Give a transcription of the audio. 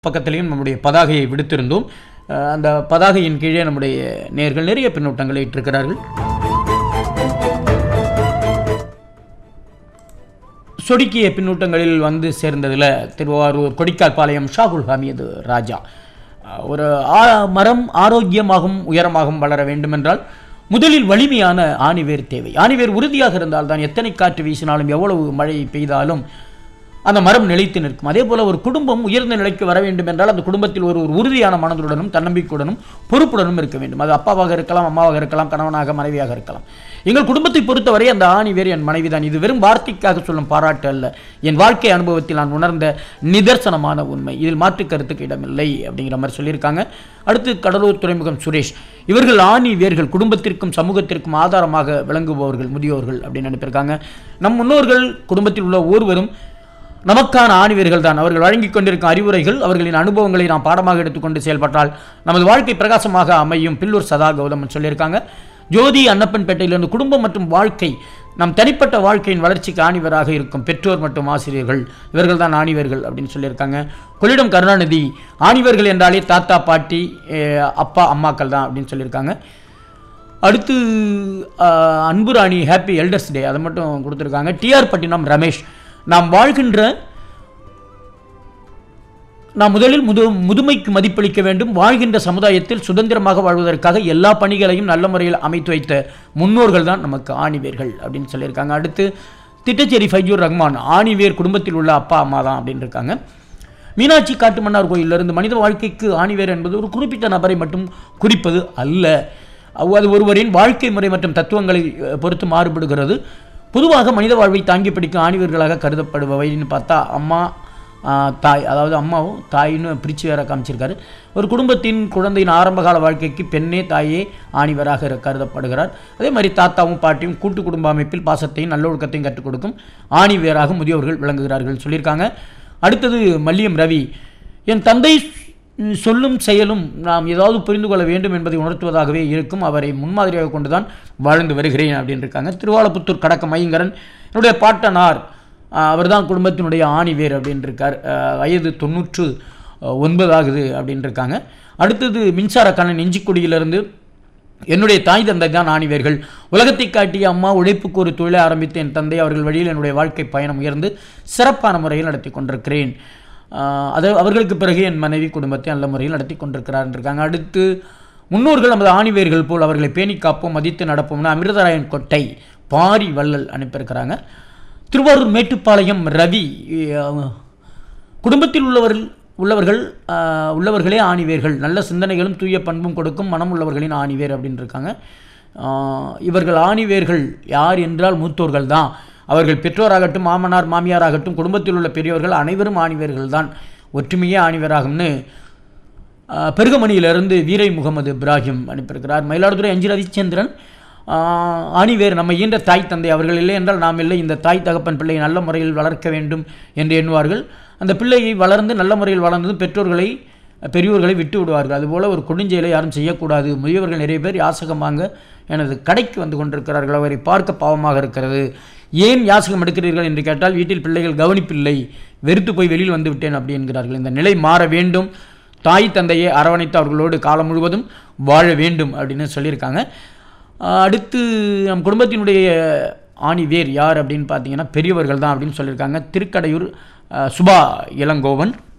பக்கத்திலையும் நம்முடைய பதாகையை விடுத்திருந்தோம் அஹ் அந்த பதாகையின் கீழே நம்முடைய நேர்கள் நிறைய பின்னூட்டங்களை இட்டிருக்கிறார்கள் சொடுக்கிய பின்னூட்டங்களில் வந்து சேர்ந்ததில் திருவாரூர் கொடிக்கால்பாளையம் ஷாகுல் ஹமீது ராஜா அஹ் ஒரு ஆ- மரம் ஆரோக்கியமாகவும் உயரமாகவும் வளர வேண்டுமென்றால் முதலில் வலிமையான ஆணிவேர் தேவை ஆணிவேர் உறுதியாக இருந்தால் தான் எத்தனை காற்று வீசினாலும் எவ்வளவு மழை பெய்தாலும் அந்த மரம் நிலைத்து நிற்கும் அதே போல ஒரு குடும்பம் உயர்ந்த நிலைக்கு வர வேண்டும் என்றால் அந்த குடும்பத்தில் ஒரு ஒரு உறுதியான மனதுடனும் தன்னம்பிக்கையுடனும் பொறுப்புடனும் இருக்க வேண்டும் அது அப்பாவாக இருக்கலாம் அம்மாவாக இருக்கலாம் கணவனாக மனைவியாக இருக்கலாம் எங்கள் குடும்பத்தை பொறுத்தவரை அந்த ஆணி வேறு என் மனைவிதான் இது வெறும் வார்த்தைக்காக சொல்லும் பாராட்டு அல்ல என் வாழ்க்கை அனுபவத்தில் நான் உணர்ந்த நிதர்சனமான உண்மை இதில் மாற்று கருத்துக்கு இடமில்லை அப்படிங்கிற மாதிரி சொல்லியிருக்காங்க அடுத்து கடலூர் துறைமுகம் சுரேஷ் இவர்கள் ஆணி வேர்கள் குடும்பத்திற்கும் சமூகத்திற்கும் ஆதாரமாக விளங்குபவர்கள் முதியோர்கள் அப்படின்னு அனுப்பியிருக்காங்க நம் முன்னோர்கள் குடும்பத்தில் உள்ள ஒருவரும் நமக்கான ஆணிவர்கள் தான் அவர்கள் வழங்கிக் கொண்டிருக்கும் அறிவுரைகள் அவர்களின் அனுபவங்களை நாம் பாடமாக எடுத்துக்கொண்டு செயல்பட்டால் நமது வாழ்க்கை பிரகாசமாக அமையும் பில்லூர் சதா கௌதமன் சொல்லியிருக்காங்க ஜோதி அன்னப்பன்பேட்டையிலிருந்து குடும்பம் மற்றும் வாழ்க்கை நம் தனிப்பட்ட வாழ்க்கையின் வளர்ச்சிக்கு ஆணிவராக இருக்கும் பெற்றோர் மற்றும் ஆசிரியர்கள் இவர்கள் தான் ஆணிவர்கள் அப்படின்னு சொல்லியிருக்காங்க கொள்ளிடம் கருணாநிதி ஆணிவர்கள் என்றாலே தாத்தா பாட்டி அஹ், அப்பா அம்மாக்கள் தான் அப்படின்னு சொல்லியிருக்காங்க அடுத்து அஹ், அன்பு ராணி ஹாப்பி எல்டர்ஸ் டே அதை மட்டும் கொடுத்துருக்காங்க டிஆர் பட்டினம் ரமேஷ் நாம் வாழ்கின்ற நாம் முதலில் முது முதுமைக்கு மதிப்பளிக்க வேண்டும் வாழ்கின்ற சமுதாயத்தில் சுதந்திரமாக வாழ்வதற்காக எல்லா பணிகளையும் நல்ல முறையில் அமைத்து வைத்த முன்னோர்கள் தான் நமக்கு ஆணிவேர்கள் அப்படின்னு சொல்லியிருக்காங்க அடுத்து திட்டச்சேரி ஃபைஜூர் ரஹ்மான் ஆணிவேர் குடும்பத்தில் உள்ள அப்பா அம்மா தான் அப்படின்னு இருக்காங்க மீனாட்சி காட்டுமன்னார் கோயிலிருந்து மனித வாழ்க்கைக்கு ஆணிவேர் என்பது ஒரு குறிப்பிட்ட நபரை மட்டும் குறிப்பது அல்ல அவ் அது ஒருவரின் வாழ்க்கை முறை மற்றும் தத்துவங்களை அஹ், பொறுத்து மாறுபடுகிறது பொதுவாக மனித வாழ்வை தாங்கி பிடிக்கும் ஆணிவர்களாக கருதப்படுபவைன்னு பார்த்தா அம்மா ஆஹ், தாய் அதாவது அம்மாவும் தாயின்னு பிரித்து வேற காமிச்சிருக்காரு ஒரு குடும்பத்தின் குழந்தையின் ஆரம்பகால வாழ்க்கைக்கு பெண்ணே தாயே ஆணிவராக இரு- கருதப்படுகிறார் அதே மாதிரி தாத்தாவும் பாட்டியும் கூட்டு குடும்ப அமைப்பில் பாசத்தையும் நல்லொழுக்கத்தையும் கற்றுக் கொடுக்கும் ஆணிவேராக முதியோர்கள் விளங்குகிறார்கள் சொல்லியிருக்காங்க அடுத்தது மல்லியம் ரவி என் தந்தை ஸ்- சொல்லும் செயலும் நாம் ஏதாவது புரிந்து கொள்ள வேண்டும் என்பதை உணர்த்துவதாகவே இருக்கும் அவரை முன்மாதிரியாக கொண்டுதான் வாழ்ந்து வருகிறேன் அப்படின்னு இருக்காங்க திருவாலப்புத்தூர் கடக்க மையங்கரன் என்னுடைய பாட்டனார் ஆஹ், அவர்தான் குடும்பத்தினுடைய ஆணிவேர் அப்படின்னு இருக்கார் ஆஹ், வயது தொண்ணூற்று ஆஹ், ஒன்பது ஆகுது அப்படின்னு இருக்காங்க அடுத்தது மின்சார கண்ணன் நெஞ்சிக்குடியிலிருந்து என்னுடைய தாய் தந்தை தான் ஆணிவேர்கள் உலகத்தை காட்டிய அம்மா உழைப்புக்கு ஒரு தொழிலை ஆரம்பித்த என் தந்தை அவர்கள் வழியில் என்னுடைய வாழ்க்கை பயணம் உயர்ந்து சிறப்பான முறையில் நடத்தி கொண்டிருக்கிறேன் ஆஹ் அது அவர்களுக்கு பிறகு என் மனைவி குடும்பத்தை நல்ல முறையில் நடத்தி கொண்டிருக்கிறார் இருக்காங்க அடுத்து முன்னோர்கள் நமது ஆணிவேர்கள் போல் அவர்களை பேணி காப்போம் மதித்து நடப்போம்னு அமிர்தராயன் கொட்டை பாரி வள்ளல் அனுப்பியிருக்கிறாங்க திருவாரூர் மேட்டுப்பாளையம் ரவி ஆஹ் குடும்பத்தில் உள்ளவர்கள் உள்ளவர்கள் ஆஹ், உள்ளவர்களே ஆணிவேர்கள் நல்ல சிந்தனைகளும் தூய பண்பும் கொடுக்கும் மனம் உள்ளவர்களின் ஆணிவேர் அப்படின்னு இருக்காங்க ஆஹ், இவர்கள் ஆணிவேர்கள் யார் என்றால் மூத்தோர்கள் தான் அவர்கள் பெற்றோராகட்டும் மாமனார் மாமியாராகட்டும் குடும்பத்தில் உள்ள பெரியவர்கள் அனைவரும் ஆணிவேர்கள் தான் ஒற்றுமையே ஆணிவேராகும்னு ஆஹ், பெருகமணியிலிருந்து வீரை முகமது இப்ராஹிம் அனுப்பியிருக்கிறார் மயிலாடுதுறை அஞ்சு ரவிச்சந்திரன் ஆஹ், ஆணிவேர் நம்ம ஈன்ற தாய் தந்தை அவர்கள் இல்லை என்றால் நாம் இல்லை இந்த தாய் தகப்பன் பிள்ளையை நல்ல முறையில் வளர்க்க வேண்டும் என்று எண்ணுவார்கள் அந்த பிள்ளையை வளர்ந்து நல்ல முறையில் வளர்ந்ததும் பெற்றோர்களை பெரியோர்களை விட்டு விடுவார்கள் அதுபோல் ஒரு கொடுஞ்செயலை யாரும் செய்யக்கூடாது முதியவர்கள் நிறைய பேர் யாசகம் வாங்க எனது கடைக்கு வந்து கொண்டிருக்கிறார்கள் அவரை பார்க்க பாவமாக இருக்கிறது ஏன் யாசகம் எடுக்கிறீர்கள் என்று கேட்டால் வீட்டில் பிள்ளைகள் கவனிப்பில்லை வெறுத்து போய் வெளியில் வந்து விட்டேன் அப்படி என்கிறார்கள் இந்த நிலை மாற வேண்டும் தாய் தந்தையை அரவணைத்து அவர்களோடு காலம் முழுவதும் வாழ வேண்டும் அப்படின்னு சொல்லியிருக்காங்க ஆஹ் அடுத்து நம் குடும்பத்தினுடைய ஆணி வேர் யார் அப்படின்னு பார்த்தீங்கன்னா பெரியவர்கள் தான் அப்படின்னு சொல்லியிருக்காங்க திருக்கடையூர் ஆஹ் சுபா இளங்கோவன்